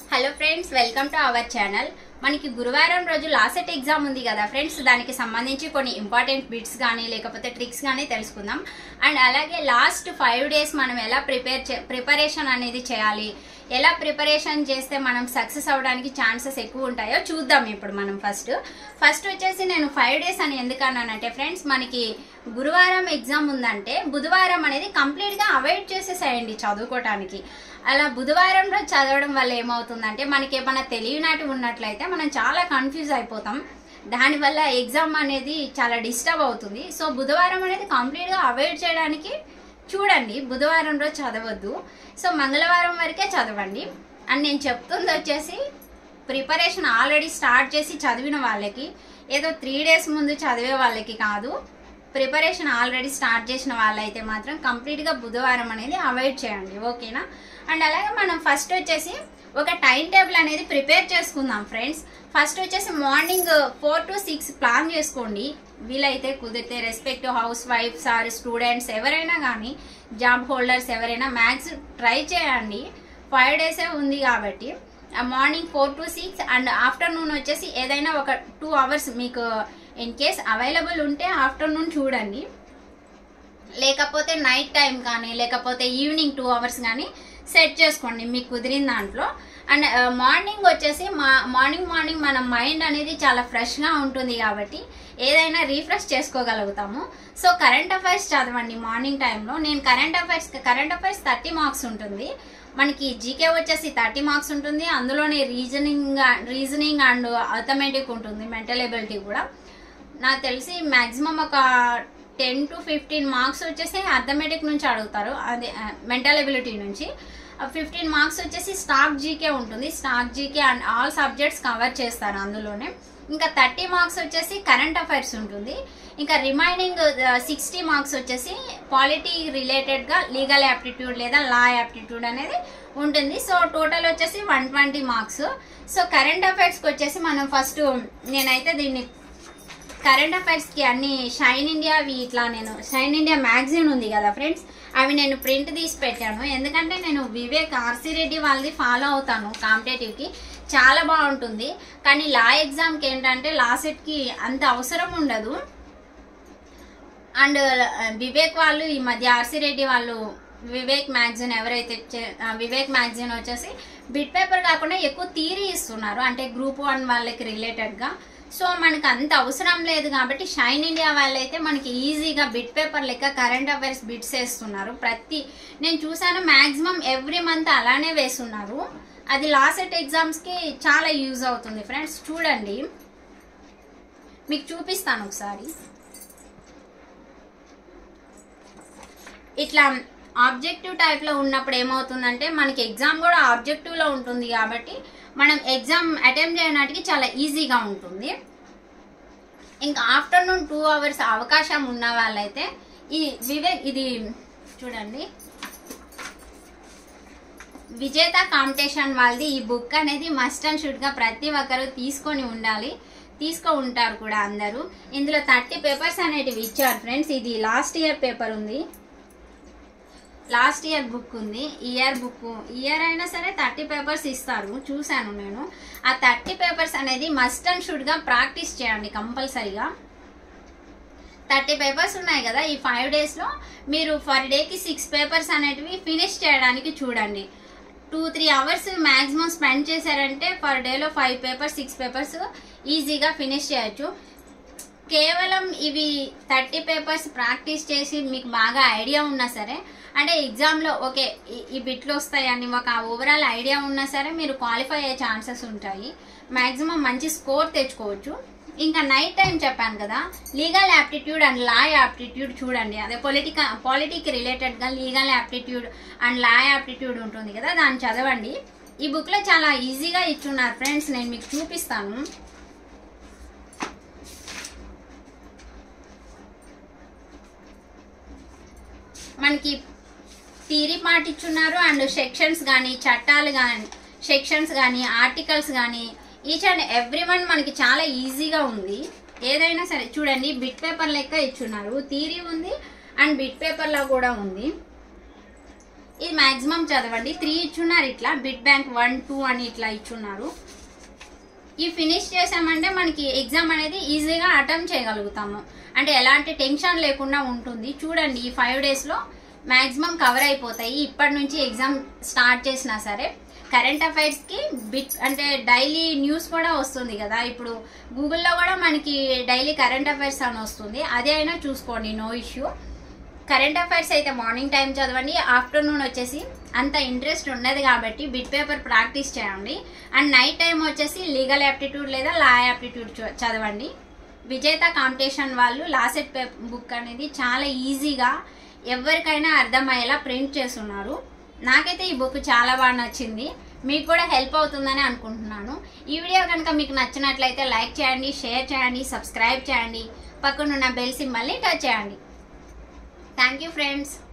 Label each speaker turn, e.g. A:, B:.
A: hello friends welcome to our channel మనకి గురువారం రోజు లాసెట్ ఎగ్జామ్ ఉంది కదా ఫ్రెండ్స్ దానికి సంబంధించి కొన్ని ఇంపార్టెంట్ బిట్స్ కానీ లేకపోతే ట్రిక్స్ కానీ తెలుసుకుందాం అండ్ అలాగే లాస్ట్ ఫైవ్ డేస్ మనం ఎలా ప్రిపేర్ ప్రిపరేషన్ అనేది చేయాలి ఎలా ప్రిపరేషన్ చేస్తే మనం సక్సెస్ అవ్వడానికి ఛాన్సెస్ ఎక్కువ ఉంటాయో చూద్దాం ఇప్పుడు మనం ఫస్ట్ ఫస్ట్ వచ్చేసి నేను ఫైవ్ డేస్ అని ఎందుకు అన్నానంటే ఫ్రెండ్స్ మనకి గురువారం ఎగ్జామ్ ఉందంటే బుధవారం అనేది కంప్లీట్గా అవాయిడ్ చేసేసేయండి చదువుకోవటానికి అలా బుధవారం రోజు చదవడం వల్ల ఏమవుతుందంటే మనకి ఏమైనా తెలియనట్టు ఉన్నట్లయితే మనం చాలా కన్ఫ్యూజ్ అయిపోతాం దానివల్ల ఎగ్జామ్ అనేది చాలా డిస్టర్బ్ అవుతుంది సో బుధవారం అనేది కంప్లీట్గా అవాయిడ్ చేయడానికి చూడండి బుధవారం రోజు చదవద్దు సో మంగళవారం వరకే చదవండి అండ్ నేను చెప్తుంది వచ్చేసి ప్రిపరేషన్ ఆల్రెడీ స్టార్ట్ చేసి చదివిన వాళ్ళకి ఏదో త్రీ డేస్ ముందు చదివే వాళ్ళకి కాదు ప్రిపరేషన్ ఆల్రెడీ స్టార్ట్ చేసిన వాళ్ళైతే మాత్రం కంప్లీట్గా బుధవారం అనేది అవాయిడ్ చేయండి ఓకేనా అండ్ అలాగే మనం ఫస్ట్ వచ్చేసి ఒక టైం టేబుల్ అనేది ప్రిపేర్ చేసుకుందాం ఫ్రెండ్స్ ఫస్ట్ వచ్చేసి morning four to six plan చేసుకోండి వీలైతే కుదిరితే respective house wives or students ఎవరైనా కానీ జాబ్ హోల్డర్స్ ఎవరైనా మ్యాథ్స్ ట్రై చేయండి ఫైవ్ డేసే ఉంది కాబట్టి morning four to six and afternoon వచ్చేసి ఏదైనా ఒక టూ అవర్స్ మీకు ఇన్ కేస్ అవైలబుల్ ఉంటే ఆఫ్టర్నూన్ చూడండి లేకపోతే నైట్ టైం కానీ లేకపోతే ఈవినింగ్ టూ అవర్స్ కానీ సెట్ చేసుకోండి మీకు కుదిరిన దాంట్లో అండ్ మార్నింగ్ వచ్చేసి మా మార్నింగ్ మార్నింగ్ మన మైండ్ అనేది చాలా ఫ్రెష్గా ఉంటుంది కాబట్టి ఏదైనా రీఫ్రెష్ చేసుకోగలుగుతాము సో కరెంట్ అఫైర్స్ చదవండి మార్నింగ్ టైంలో నేను current affairs current affairs thirty marks ఉంటుంది మనకి జీకే వచ్చేసి థర్టీ మార్క్స్ ఉంటుంది అందులోనే రీజనింగ్ రీజనింగ్ అండ్ అథమెటిక్ ఉంటుంది మెంటల్ ఎబిలిటీ కూడా నాకు తెలిసి మ్యాక్సిమం ఒక టెన్ టు ఫిఫ్టీన్ మార్క్స్ వచ్చేసి అథమెటిక్ నుంచి అడుగుతారు అదే మెంటల్ ఎబిలిటీ నుంచి ఫిఫ్టీన్ మార్క్స్ వచ్చేసి స్టాక్ జీకే ఉంటుంది static GK and all subjects cover చేస్తారు అందులోనే ఇంకా థర్టీ మార్క్స్ వచ్చేసి కరెంట్ అఫైర్స్ ఉంటుంది ఇంకా రిమైనింగ్ సిక్స్టీ మార్క్స్ వచ్చేసి పాలిటీ రిలేటెడ్గా లీగల్ యాప్టిట్యూడ్ లేదా లా యాప్టిట్యూడ్ అనేది ఉంటుంది సో టోటల్ వచ్చేసి one twenty marks so current అఫైర్స్కి వచ్చేసి మనం ఫస్ట్ నేనైతే దీన్ని కరెంట్ అఫైర్స్కి అన్ని షైన్ ఇండియావి ఇట్లా నేను షైన్ ఇండియా మ్యాగజైన్ ఉంది కదా ఫ్రెండ్స్ అవి నేను ప్రింట్ తీసి పెట్టాను ఎందుకంటే నేను వివేక్ ఆర్సీ రెడ్డి వాళ్ళది ఫాలో అవుతాను కాంపిటేటివ్కి చాలా బాగుంటుంది కానీ లా ఎగ్జామ్కి ఏంటంటే లా సెట్కి అంత అవసరం ఉండదు అండ్ వివేక్ వాళ్ళు ఈ మధ్య ఆర్సీ రెడ్డి వాళ్ళు వివేక్ మ్యాగజైన్ ఎవరైతే వివేక్ మ్యాగజైన్ వచ్చేసి బిట్ పేపర్ కాకుండా ఎక్కువ థీరీ ఇస్తున్నారు అంటే గ్రూప్ వన్ వాళ్ళకి రిలేటెడ్గా సో మనకు అంత అవసరం లేదు కాబట్టి షైన్ ఇండియా వాళ్ళైతే మనకి ఈజీగా బిట్ పేపర్ లెక్క కరెంట్ అఫైర్స్ బిట్స్ వేస్తున్నారు ప్రతి నేను చూసాను మ్యాక్సిమం ఎవ్రీ మంత్ అలానే వేస్తున్నారు అది లాసెట్ ఎగ్జామ్స్కి చాలా యూజ్ అవుతుంది ఫ్రెండ్స్ చూడండి మీకు చూపిస్తాను ఒకసారి ఇట్లా ఆబ్జెక్టివ్ టైప్లో ఉన్నప్పుడు ఏమవుతుందంటే మనకి ఎగ్జామ్ కూడా ఆబ్జెక్టివ్లో ఉంటుంది కాబట్టి మనం ఎగ్జామ్ అటెంప్ట్ చేయడానికి చాలా ఈజీగా ఉంటుంది ఇంకా ఆఫ్టర్నూన్ టూ అవర్స్ అవకాశం ఉన్న వాళ్ళైతే ఈ వివేక్ ఇది చూడండి విజేత కాంపిటీషన్ వాళ్ళది ఈ బుక్ అనేది మస్ట్ అండ్ షుడ్గా ప్రతి ఒక్కరు తీసుకొని ఉండాలి తీసుకో ఉంటారు కూడా అందరూ ఇందులో థర్టీ పేపర్స్ అనేటివి ఇచ్చారు ఫ్రెండ్స్ ఇది లాస్ట్ ఇయర్ పేపర్ ఉంది లాస్ట్ ఇయర్ బుక్ ఉంది ఇయర్ బుక్ ఇయర్ అయినా సరే థర్టీ పేపర్స్ ఇస్తారు చూశాను నేను ఆ థర్టీ పేపర్స్ అనేది మస్ట్ అండ్ షుడ్గా ప్రాక్టీస్ చేయండి కంపల్సరీగా థర్టీ పేపర్స్ ఉన్నాయి కదా ఈ ఫైవ్ డేస్లో మీరు ఫర్ డేకి సిక్స్ పేపర్స్ అనేటివి ఫినిష్ చేయడానికి చూడండి two three hours maximum spend చేశారంటే పర్ డేలో ఫైవ్ పేపర్స్ సిక్స్ పేపర్స్ ఈజీగా ఫినిష్ చేయొచ్చు కేవలం ఇవి థర్టీ పేపర్స్ ప్రాక్టీస్ చేసి మీకు బాగా ఐడియా ఉన్నా సరే అంటే ఎగ్జామ్లో ఓకే ఈ బిట్లు వస్తాయని ఒక ఓవరాల్ ఐడియా ఉన్నా సరే మీరు క్వాలిఫై అయ్యే ఛాన్సెస్ ఉంటాయి మ్యాక్సిమం మంచి స్కోర్ తెచ్చుకోవచ్చు ఇంకా నైట్ టైం చెప్పాను కదా legal aptitude and law aptitude చూడండి అదే పొలిటిక పాలిటిక్ రిలేటెడ్గా legal aptitude and law aptitude ఉంటుంది కదా దాన్ని చదవండి ఈ బుక్లో చాలా ఈజీగా ఇచ్చున్నారు ఫ్రెండ్స్ నేను మీకు చూపిస్తాను మనకి థీరీ పార్ట్ ఇచ్చున్నారు అండ్ సెక్షన్స్ కానీ చట్టాలు కానీ సెక్షన్స్ కానీ ఆర్టికల్స్ కానీ ఈచ్ అండ్ ఎవ్రీ వన్ మనకి చాలా ఈజీగా ఉంది ఏదైనా సరే చూడండి బిట్ పేపర్ లెక్క ఇచ్చున్నారు థీరీ ఉంది అండ్ బిట్ పేపర్లో కూడా ఉంది ఇది మాక్సిమం చదవండి త్రీ ఇచ్చున్నారు ఇట్లా బిట్ బ్యాంక్ వన్ టూ అని ఇట్లా ఇచ్చున్నారు ఈ ఫినిష్ చేసామంటే మనకి ఎగ్జామ్ అనేది ఈజీగా అటెంప్ట్ చేయగలుగుతాము అంటే ఎలాంటి టెన్షన్ లేకుండా ఉంటుంది చూడండి ఈ ఫైవ్ డేస్లో మ్యాక్సిమం కవర్ అయిపోతాయి ఇప్పటి నుంచి ఎగ్జామ్ స్టార్ట్ చేసినా సరే కరెంట్ అఫైర్స్కి బిట్ అంటే డైలీ న్యూస్ కూడా వస్తుంది కదా ఇప్పుడు గూగుల్లో కూడా మనకి డైలీ కరెంట్ అఫైర్స్ అని వస్తుంది అదే అయినా చూసుకోండి నో ఇష్యూ కరెంట్ అఫైర్స్ అయితే మార్నింగ్ టైం చదవండి ఆఫ్టర్నూన్ వచ్చేసి అంత ఇంట్రెస్ట్ ఉండదు కాబట్టి బిట్ పేపర్ ప్రాక్టీస్ చేయండి అండ్ నైట్ టైం వచ్చేసి లీగల్ యాప్టిట్యూడ్ లేదా లా యాప్టిట్యూడ్ చ- చదవండి విజేత కాంపిటీషన్ వాళ్ళు లాసెట్ పే బుక్ అనేది చాలా ఈజీగా ఎవరికైనా అర్థమయ్యేలా ప్రింట్ చేస్తున్నారు నాకైతే ఈ బుక్ చాలా బాగా నచ్చింది మీకు కూడా హెల్ప్ అవుతుందని అనుకుంటున్నాను ఈ వీడియో కనుక మీకు నచ్చినట్లయితే లైక్ చేయండి షేర్ చేయండి సబ్స్క్రైబ్ చేయండి పక్కనున్న బెల్ సింబల్ని టచ్ చేయండి థ్యాంక్ యూ ఫ్రెండ్స్